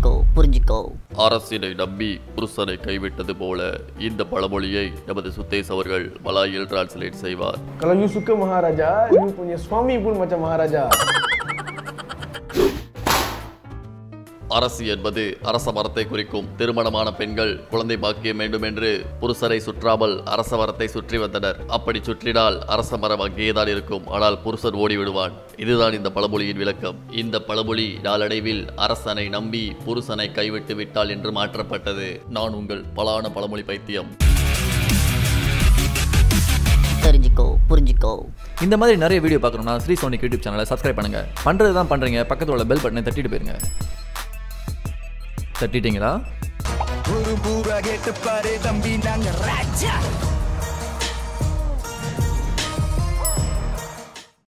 தெரிஞ்சுக்கோ புரிஞ்சுக்கோ அரசினை நம்பி புருஷனை கைவிட்டது போல இந்த பழமொழியை நமது சுத்தேஷ் அவர்கள் மலாயில் டிரான்ஸ்லேட் செய்வார் Kalau you suka Maharaja, you punya suami pun macam Maharaja. அரசு என்பது அரச மரத்தை குறிக்கும் திருமணமான பெண்கள் குழந்தை பாக்கியம் வேண்டும் என்று புருஷரை சுற்றாமல் அரச மரத்தை சுற்றி வந்தனர் அப்படி சுற்றினால் அரச மரம் அங்கேதான் இருக்கும் ஆனால் புருஷன் ஓடி விடுவான் இதுதான் இந்த பழமொழியின் விளக்கம் இந்த பழமொழி நாளடைவில் அரசனை நம்பி புருஷனை கைவிட்டு விட்டால் என்று மாற்றப்பட்டது நான் உங்கள் பலான பழமொழி பைத்தியம் தெரிஞ்சுக்கோ புரிஞ்சுக்கோ இந்த மாதிரி நிறைய வீடியோ பார்க்கணும்னா ஸ்ரீ சோனிக் யூடியூப் சேனலை சப்ஸ்கிரைப் பண்ணுங்க பண்றது தான் பண்றீங்க பக்கத்துல உள்ள பெல் பட்டனை தட்டிட்டு போயிருங்க தட்டிட்டீங்களா ஒரு பூரா கேட்டு பாரு தம்பி நாங்க ராஜா